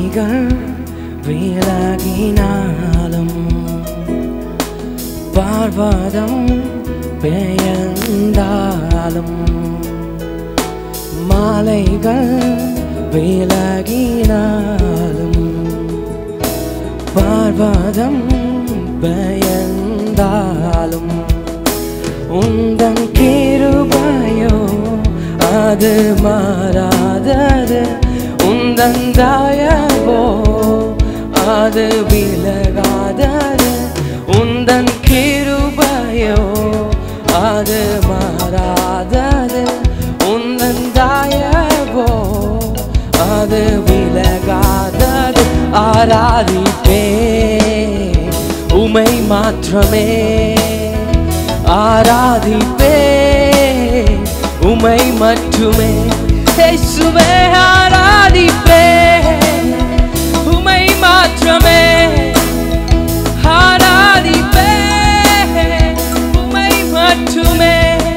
மாலைகள் விலகினாலும் பார்வதம் பெயர்ந்தாலும் மாலைகள் விலகினாலும் பார்வதம் பெயர்ந்தாலும் உந்தன் கிருபையோ அது மாறாதது உந்தன் தயவோ அது விலகாதது உந்தன் கிருபையோ அது மாறாதது உந்தன் தயவோ அது விலகாதது ஆராதிப்பே உமை மாற்றமே ஆராதிப்பே உமை மட்டுமே இயேசுவே ஆராதிப்பே உமை மாற்றமே ஆராதிப்பே உமை மட்டுமே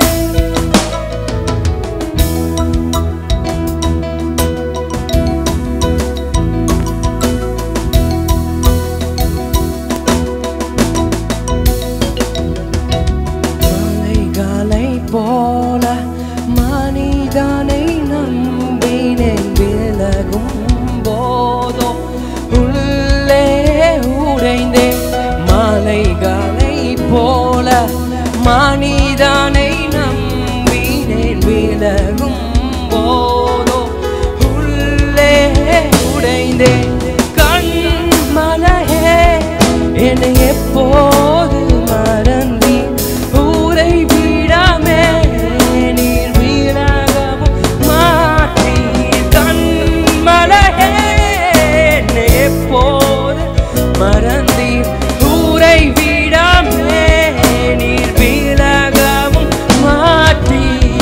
மலைகளை போல மனிதனை நம்பினேன் விலகும் போதோ உள்ளே உடைந்தேன் மலைகளை போல மனிதனை நம்பினேன் விலகும் போதோ உள்ளே உடைந்தேன் கண்மலையே என்னை எப்போது மறந்தி ஊரை விடாமே நீர் விலகவும் மாட்டீர் கண்மலையே என்னை எப்போது மறந்தீர் ஊரை விடாமே நீர் விலகவும் மாட்டீர்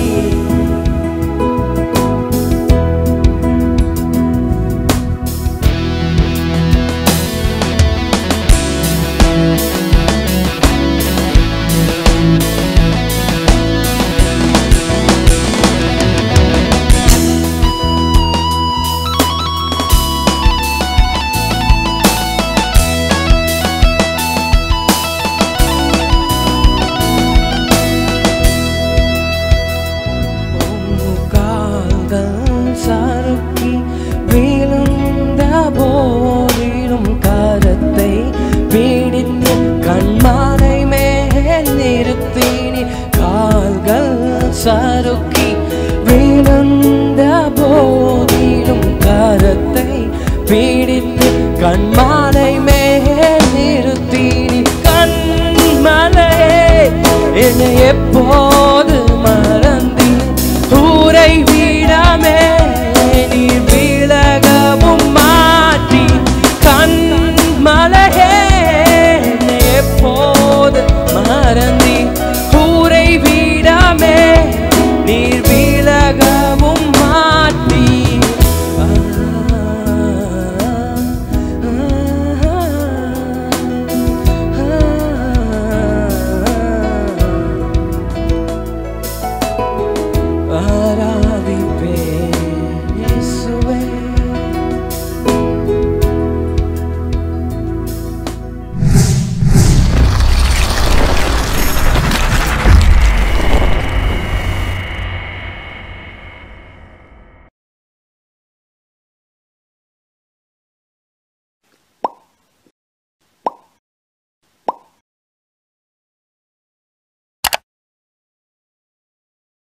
கால்கள் சறுக்கி விழுந்த போதிலும் கரத்தை பிடித்து கண்மானை மேல் நிறுத்தினி கால்கள் சறுக்கி விழுந்த போதிலும் கரத்தை பிடித்து கண்மானை மேல் நிறுத்தினி கண்மலையே என்னை எப்போது மறந்தி ஊரை விடாமே நீர் விலகவும் மாற்றி கண்மலையே என்னை எப்போது மறந்து